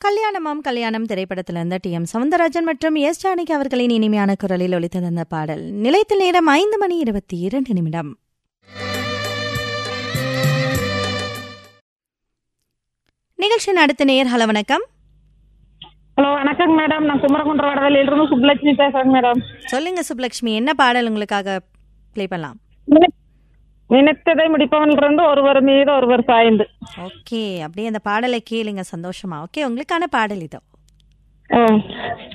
கல்யாணமாம் கல்யாணம் திரைப்படத்திலிருந்து D M Soundararajan மற்றும் எஸ் ஜானகி அவர்களின் இனிமையான குரலில் ஒலித்தது அந்த பாடல் நிலையத்தில் நேரம் ஐந்து மணி இருபத்தி இரண்டு நிமிடம் நிகழ்ச்சியின் அடுத்த நேர் ஹலோ வணக்கம் ஹலோ வணக்கங்க மேடம் நான் குமரகுன்ற வடவேலியிலிருந்து சுப்லட்சுமி பேசுறேங்க மேடம் சொல்லுங்க சுப்லக்ஷ்மி என்ன பாடல் உங்களுக்காக ப்ளே பண்ணலாம் நினை- நினைத்ததை முடிப்பவனிலிருந்து ஒருவர் மீது ஒருவர் சாய்ந்து ஓகே அப்படியே அந்த பாடலை கேளுங்க சந்தோஷமா ஓகே உங்களுக்கான பாடல் இதோ ஆ.